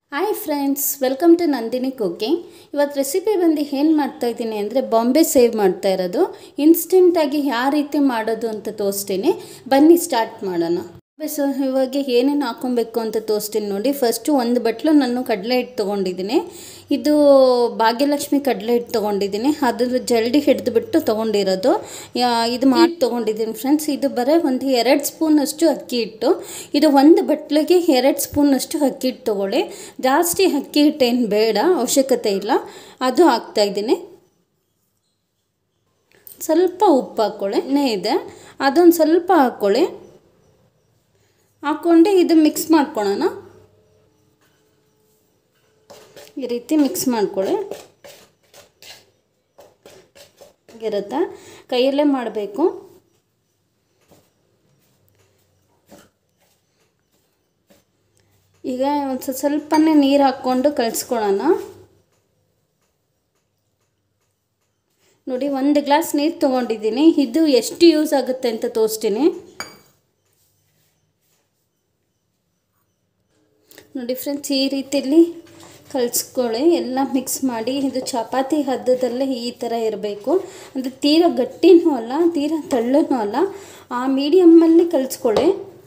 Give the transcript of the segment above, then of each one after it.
hi friends welcome to Nandini cooking ಇವತ್ತು recipe ಬಂದು ಏನು ಮಾಡ್ತಾಯಿದ್ದೀನಿ ಅಂದರೆ ಬಾಂಬೆ ಸೇವ್ ಮಾಡ್ತಾ ಇರೋದು ಇನ್ಸ್ಟೆಂಟಾಗಿ ಯಾವ ರೀತಿ ಮಾಡೋದು ಅಂತ ತೋರಿಸ್ತೀನಿ ಬನ್ನಿ ಸ್ಟಾರ್ಟ್ ಮಾಡೋಣ ಬಾಂಬೆ ಸೊ ಇವಾಗ ಏನೇನು ಹಾಕೊಬೇಕು ಅಂತ ತೋರಿಸ್ತೀನಿ ನೋಡಿ ಫಸ್ಟು ಒಂದು ಬಟ್ಲು ನಾನು ಕಡಲೆ ಹಿಟ್ಟು ತೊಗೊಂಡಿದ್ದೀನಿ ಇದು ಭಾಗ್ಯಲಕ್ಷ್ಮಿ ಕಡಲೆ ಹಿಟ್ಟು ತೊಗೊಂಡಿದ್ದೀನಿ ಅದ್ರ ಜಲ್ಡಿ ಹಿಡಿದುಬಿಟ್ಟು ತೊಗೊಂಡಿರೋದು ಯಾ- ಇದು ಮಾಡಿ ತೊಗೊಂಡಿದ್ದೀನಿ ಫ್ರೆಂಡ್ಸ್ ಇದು ಬರೀ ಒಂದು ಎರಡು ಸ್ಪೂನಷ್ಟು ಅಕ್ಕಿ ಹಿಟ್ಟು ಇದು ಒಂದು ಬಟ್ಲಿಗೆ ಎರಡು ಸ್ಪೂನಷ್ಟು ಅಕ್ಕಿ ಹಿಟ್ಟು ತೊಗೊಳ್ಳಿ ಜಾಸ್ತಿ ಅಕ್ಕಿ ಹಿಟ್ಟೇನು ಬೇಡ ಅವಶ್ಯಕತೆ ಇಲ್ಲ ಅದು ಹಾಕ್ತಾಯಿದ್ದೀನಿ ಸ್ವಲ್ಪ ಉಪ್ಪು ಹಾಕ್ಕೊಳ್ಳಿ ಎಣ್ಣೆ ಇದೆ ಅದೊಂದು ಸ್ವಲ್ಪ ಹಾಕ್ಕೊಳ್ಳಿ ಹಾಕ್ಕೊಂಡು ಇದು ಮಿಕ್ಸ್ ಮಾಡ್ಕೊಳ್ಳೋಣ ಈ ರೀತಿ ಮಿಕ್ಸ್ ಮಾಡ್ಕೊಳ್ಳಿ ಇರುತ್ತೆ ಕೈಯಲ್ಲೇ ಮಾಡಬೇಕು ಈಗ ಒಂದು ಸ್ವಲ್ಪನೇ ನೀರು ಹಾಕ್ಕೊಂಡು ಕಲಿಸ್ಕೊಳ್ಳೋಣ ನೋಡಿ ಒಂದು ಗ್ಲಾಸ್ ನೀರು ತೊಗೊಂಡಿದ್ದೀನಿ ಇದು ಎಷ್ಟು ಯೂಸ್ ಆಗುತ್ತೆ ಅಂತ ತೋರಿಸ್ತೀನಿ ನೋಡಿ ಫ್ರೆಂಡ್ಸ್ ಈ ರೀತಿಯಲ್ಲಿ ಕಲಿಸ್ಕೊಳ್ಳಿ ಎಲ್ಲ ಮಿಕ್ಸ್ ಮಾಡಿ ಇದು ಚಪಾತಿ ಹದ್ದದಲ್ಲೇ ಈ ಥರ ಇರಬೇಕು ಅಂದರೆ ತೀರಾ ಗಟ್ಟಿನೂ ಅಲ್ಲ ತೀರಾ ತಳ್ಳನೂ ಅಲ್ಲ ಆ ಮೀಡಿಯಮ್ಮಲ್ಲಿ ಕಲಿಸ್ಕೊಳ್ಳಿ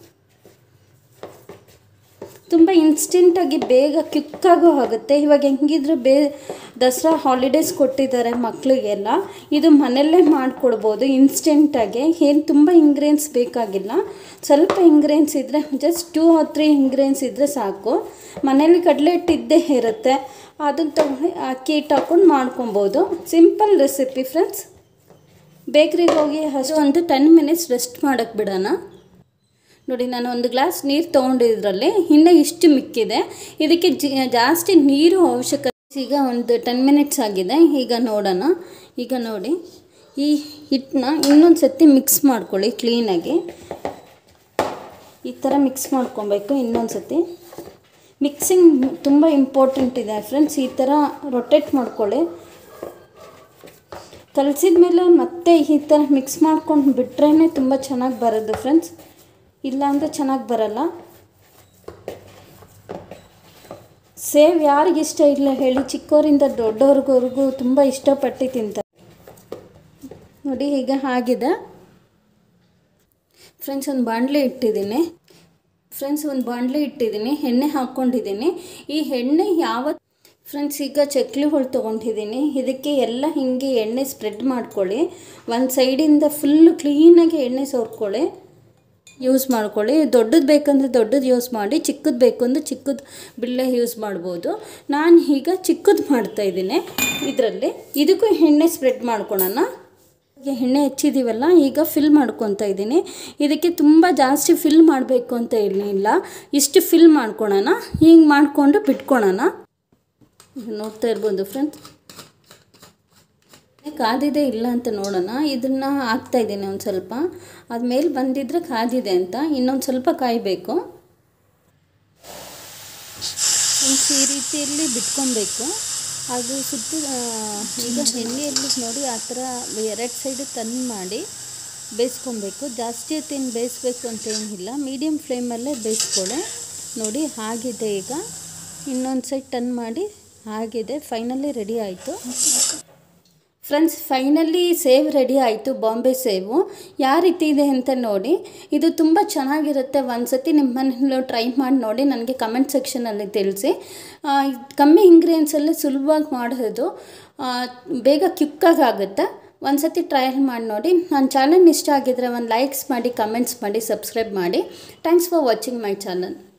ತುಂಬ ಇನ್ಸ್ಟೆಂಟಾಗಿ ಬೇಗ ಕ್ವಿಕ್ಕಾಗೂ ಆಗುತ್ತೆ ಇವಾಗ ಹೆಂಗಿದ್ರು ಬೇ ದಸರಾ ಹಾಲಿಡೇಸ್ ಕೊಟ್ಟಿದ್ದಾರೆ ಮಕ್ಕಳಿಗೆಲ್ಲ ಇದು ಮನೆಯಲ್ಲೇ ಮಾಡಿಕೊಡ್ಬೋದು ಇನ್ಸ್ಟೆಂಟಾಗಿ ಏನು ತುಂಬ ಇಂಗ್ರೀಡಿಯೆಂಟ್ಸ್ ಬೇಕಾಗಿಲ್ಲ ಸ್ವಲ್ಪ ಇಂಗ್ರೀಡಿಯೆಂಟ್ಸ್ ಇದ್ದರೆ just two or three ingredients ಇದ್ದರೆ ಸಾಕು ಮನೇಲಿ ಕಡಲೆ ಹಿಟ್ಟಿದ್ದೇ ಇರುತ್ತೆ ಅದನ್ನು ತಗೊಂಡು ಅಕ್ಕಿ ಹಿಟ್ಟು ಹಾಕ್ಕೊಂಡು ಮಾಡ್ಕೊಬೋದು ಸಿಂಪಲ್ ರೆಸಿಪಿ ಫ್ರೆಂಡ್ಸ್ ಬೇಕ್ರಿಗೆ ಹೋಗಿ ಅಷ್ಟು ಒಂದು ಟೆನ್ ಮಿನಿಟ್ಸ್ ರೆಸ್ಟ್ ಮಾಡೋಕ್ಕೆ ಬಿಡೋಣ ನೋಡಿ ನಾನು ಒಂದು ಗ್ಲಾಸ್ ನೀರು ತೊಗೊಂಡಿದ್ರಲ್ಲಿ ಇನ್ನೂ ಇಷ್ಟು ಮಿಕ್ಕಿದೆ ಇದಕ್ಕೆ ಜಿ ಜಾಸ್ತಿ ನೀರು ಅವಶ್ಯಕತೆ ಈಗ ಒಂದು ಟೆನ್ ಮಿನಿಟ್ಸ್ ಆಗಿದೆ ಈಗ ನೋಡೋಣ ಈಗ ನೋಡಿ ಈ ಹಿಟ್ಟನ್ನ ಇನ್ನೊಂದು ಸತಿ ಮಿಕ್ಸ್ ಮಾಡ್ಕೊಳ್ಳಿ ಕ್ಲೀನಾಗಿ ಈ ಥರ ಮಿಕ್ಸ್ ಮಾಡ್ಕೊಬೇಕು ಇನ್ನೊಂದು ಸತಿ ಮಿಕ್ಸಿಂಗ್ ತುಂಬ ಇಂಪಾರ್ಟೆಂಟ್ ಇದೆ ಫ್ರೆಂಡ್ಸ್ ಈ ಥರ ರೊಟೇಟ್ ಮಾಡ್ಕೊಳ್ಳಿ ಕಲಸಿದ ಮೇಲೆ ಮತ್ತೆ ಈ ಥರ ಮಿಕ್ಸ್ ಮಾಡ್ಕೊಂಡು ಬಿಟ್ರೇ ತುಂಬ ಚೆನ್ನಾಗಿ ಬರೋದು ಫ್ರೆಂಡ್ಸ್ ಇಲ್ಲಾಂದರೆ ಚೆನ್ನಾಗಿ ಬರಲ್ಲ ಸೇವ್ ಯಾರಿಗೆ ಇಷ್ಟ ಇಲ್ಲ ಹೇಳಿ ಚಿಕ್ಕವರಿಂದ ದೊಡ್ಡವ್ರಿಗವ್ರಿಗೂ ತುಂಬ ಇಷ್ಟಪಟ್ಟು ತಿಂತಾರೆ ನೋಡಿ ಈಗ ಆಗಿದೆ ಫ್ರೆಂಡ್ಸ್ ಒಂದು ಬಾಣಲೆ ಇಟ್ಟಿದ್ದೀನಿ ಫ್ರೆಂಡ್ಸ್ ಒಂದು ಬಾಣಲೆ ಇಟ್ಟಿದ್ದೀನಿ ಎಣ್ಣೆ ಹಾಕ್ಕೊಂಡಿದ್ದೀನಿ ಈ ಎಣ್ಣೆ ಯಾವ ಫ್ರೆಂಡ್ಸ್ ಈಗ ಚಕ್ಲಿ ಹೋಳು ತೊಗೊಂಡಿದ್ದೀನಿ ಇದಕ್ಕೆ ಎಲ್ಲ ಹೀಗೆ ಎಣ್ಣೆ ಸ್ಪ್ರೆಡ್ ಮಾಡ್ಕೊಳ್ಳಿ ಒಂದು ಸೈಡಿಂದ ಫುಲ್ಲು ಕ್ಲೀನಾಗಿ ಎಣ್ಣೆ ಸೋರ್ಕೊಳ್ಳಿ ಯೂಸ್ ಮಾಡ್ಕೊಳ್ಳಿ ದೊಡ್ಡದು ಬೇಕಂದರೆ ದೊಡ್ಡದು ಯೂಸ್ ಮಾಡಿ ಚಿಕ್ಕದು ಬೇಕು ಅಂದರೆ ಚಿಕ್ಕದು ಬಿಲ್ಲೆ ಯೂಸ್ ಮಾಡ್ಬೋದು ನಾನು ಈಗ ಚಿಕ್ಕದು ಮಾಡ್ತಾಯಿದ್ದೀನಿ ಇದರಲ್ಲಿ ಇದಕ್ಕೂ ಎಣ್ಣೆ ಸ್ಪ್ರೆಡ್ ಮಾಡ್ಕೊಳೋಣ ಈಗ ಎಣ್ಣೆ ಹೆಚ್ಚಿದ್ದೀವಲ್ಲ ಈಗ ಫಿಲ್ ಮಾಡ್ಕೊತಾ ಇದ್ದೀನಿ ಇದಕ್ಕೆ ತುಂಬ ಜಾಸ್ತಿ ಫಿಲ್ ಮಾಡಬೇಕು ಅಂತ ಏನಿಲ್ಲ ಇಷ್ಟು ಫಿಲ್ ಮಾಡ್ಕೊಳೋಣ ಹಿಂಗೆ ಮಾಡಿಕೊಂಡು ಬಿಟ್ಕೊಳೋಣ ನೋಡ್ತಾ ಇರ್ಬೋದು ಫ್ರೆಂಡ್ಸ್ ಕಾದಿದೆ ಇಲ್ಲ ಅಂತ ನೋಡೋಣ ಇದನ್ನು ಹಾಕ್ತಾಯಿದ್ದೀನಿ ಒಂದು ಸ್ವಲ್ಪ ಅದ್ಮೇಲೆ ಬಂದಿದ್ರೆ ಕಾದಿದೆ ಅಂತ ಇನ್ನೊಂದು ಸ್ವಲ್ಪ ಕಾಯಬೇಕು ಈ ರೀತಿಯಲ್ಲಿ ಬಿಟ್ಕೊಬೇಕು ಅದು ಸುತ್ತ ಈಗ ಎಣ್ಣೆಯಲ್ಲಿ ನೋಡಿ ಆ ಥರ ಎರಡು ಸೈಡು ಟರ್ನ್ ಮಾಡಿ ಬೇಯಿಸ್ಕೊಬೇಕು ಜಾಸ್ತಿ ಹೊತ್ತೇನು ಬೇಯಿಸ್ಬೇಕು ಅಂತ ಏನಿಲ್ಲ ಮೀಡಿಯಮ್ ಫ್ಲೇಮಲ್ಲೇ ಬೇಯಿಸ್ಕೊಳ್ಳಿ ನೋಡಿ ಆಗಿದೆ ಈಗ ಇನ್ನೊಂದು ಸೈಡ್ ಟರ್ನ್ ಮಾಡಿ ಆಗಿದೆ ಫೈನಲಿ ರೆಡಿ ಆಯಿತು ಫ್ರೆಂಡ್ಸ್ ಫೈನಲಿ ಸೇವ್ ರೆಡಿ ಆಯಿತು ಬಾಂಬೆ ಸೇವು ಯಾವ ರೀತಿ ಇದೆ ಅಂತ ನೋಡಿ ಇದು ತುಂಬ ಚೆನ್ನಾಗಿರುತ್ತೆ ಒಂದು ಸತಿ ನಿಮ್ಮ ಮನೇಲೂ ಟ್ರೈ ಮಾಡಿ ನೋಡಿ ನನಗೆ ಕಮೆಂಟ್ ಸೆಕ್ಷನಲ್ಲಿ ತಿಳಿಸಿ ಆ, ಇದ್ ಕಮ್ಮಿ ಇಂಗ್ರೀಡಿಯೆಂಟ್ಸಲ್ಲೇ ಸುಲಭವಾಗಿ ಮಾಡೋದು ಆ, ಬೇಗ ಕ್ವಿಕ್ಕಾಗಿ ಆಗುತ್ತೆ ಒಂದು ಸತಿ ಟ್ರಯಲ್ ಮಾಡಿ ನೋಡಿ ನನ್ನ ಚಾನಲ್ ಇಷ್ಟ ಆಗಿದ್ರೆ ಒಂದು ಲೈಕ್ಸ್ ಮಾಡಿ ಕಮೆಂಟ್ಸ್ ಮಾಡಿ ಸಬ್ಸ್ಕ್ರೈಬ್ ಮಾಡಿ thanks for watching my channel